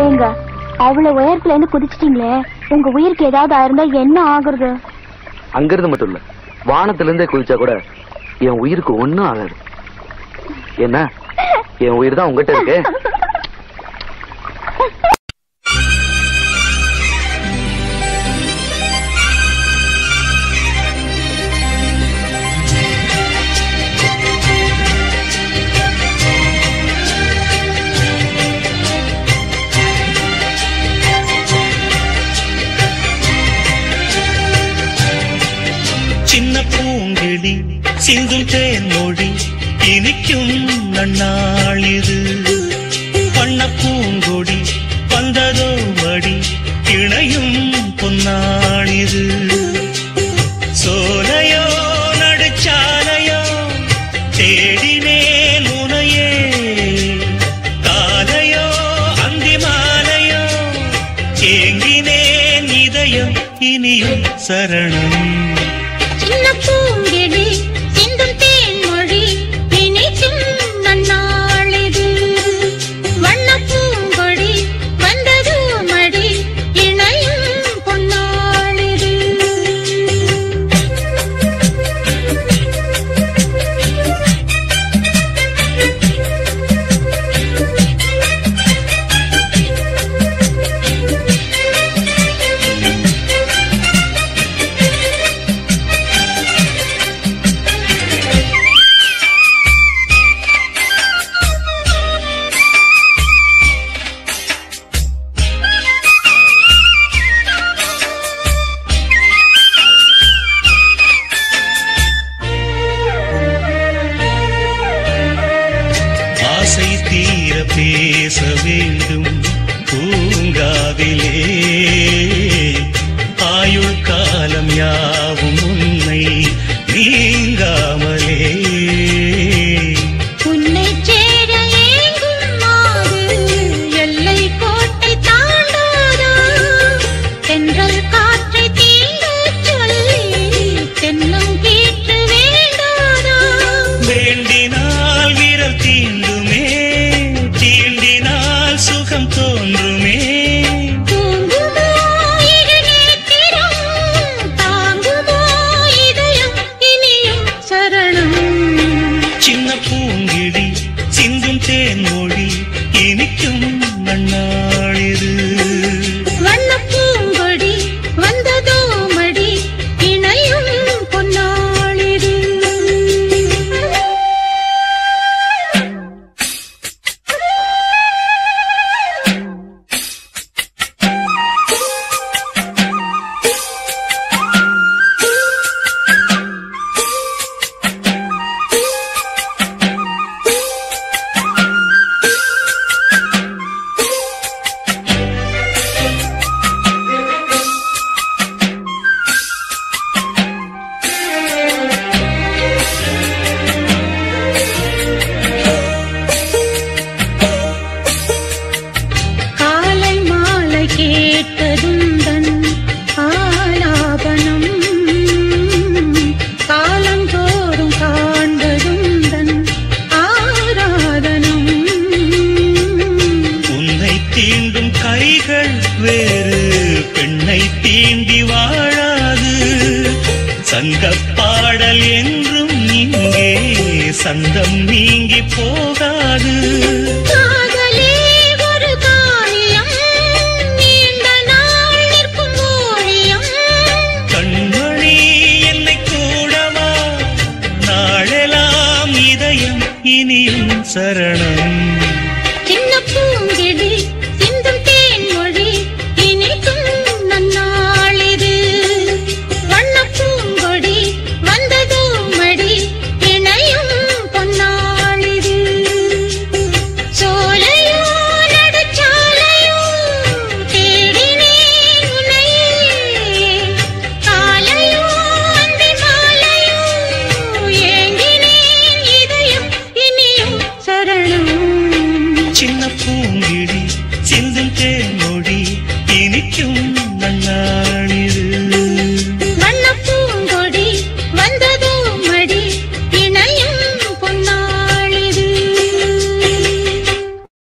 ஏங்க அவ்வளவு உயரத்துல இருந்து குதிச்சிட்டீங்களே உங்க உயிருக்கு ஏதாவது ஆயிருந்தா என்ன ஆகுறது அங்கிருந்து மட்டும் இல்ல வானத்துல இருந்தே குதிச்சா கூட என் உயிருக்கு ஒண்ணும் ஆகாது என்ன என் உயிர் தான் உங்ககிட்ட இருக்கு சின்ன பூங்கிடி சிந்தும் தேன் மொழி இனிக்கும் நன்னாளிது வண்ண பூங்கொடி வந்ததோ மடி இணையும் பொன்னாளிது சோலையோ நடுச்சாலையோ தேடினேன் உனையே காலையோ அந்தி மாலையோ ஏங்கினேன் இதயம் இனியும் சரணம் சின்ன பூங்கிடி சிந்தும் தேன்மொழி இனிக்கும் நன்னாளிது வண்ண பூங்கொடி வந்ததோ மடி இணையும் பொன்னாளிது ஆசை தீர பேச வேண்டும் பூங்காவிலே ஆயுள் காலம் யாவும் உன்னை நீங்காமலே உன்னை சேர ஏங்கும் மாது எல்லை கோட்டை தாண்டாதா தென்றல் காற்றை தீண்டச் சொல்லி தென்னம் கீற்று வேண்டாதா வேண்டினால் விரல் தீண்டுமே தீண்டினால் சுகம் தோன்றுமே தூங்குமோ இரு நேத்திரம் தாங்குமோ இதயம் இனியும் சரணம் சின்ன பூங்கிடி சிந்தும் தேன் மொழி இனிக்கும் நன்னாளிது வண்ண பூங்கொடி வந்ததோ மடி இணையும் பொன்னாளிது காலை மாலை கேட்டதுந்தன் ஆலாபனம் காலந்தோறும் காண்பதுந்தன் ஆராதனம் உன்னை தீண்டும் கைகள் வேறு பெண்ணை தீண்டி வாழாது சங்கப் பாடல் என்றும் இங்கே சந்தம் நீங்கி போகாது காதலே ஒரு காரியம் நீண்ட நாள் நிற்கும் ஓவியம் கண்மணி என்னை கூடவா நாளெல்லாம் இதயம் இனியும் சரணம் சின்ன பூங்கிடி சிந்தும் தேன்மொழி இனிக்கும் நன்னாளிது வண்ண பூங்கொடி வந்ததோ மடி இணையும் பொன்னாளிது சோலையோ நடுச்சாலையோ தேடினேன் உன்னையே காலையோ அந்தி மாலையோ ஏங்கினேன் இதயம் இனியும் சரணம் சின்ன பூங்கிடி சிந்தும் தேன் மொழி இனிக்கும்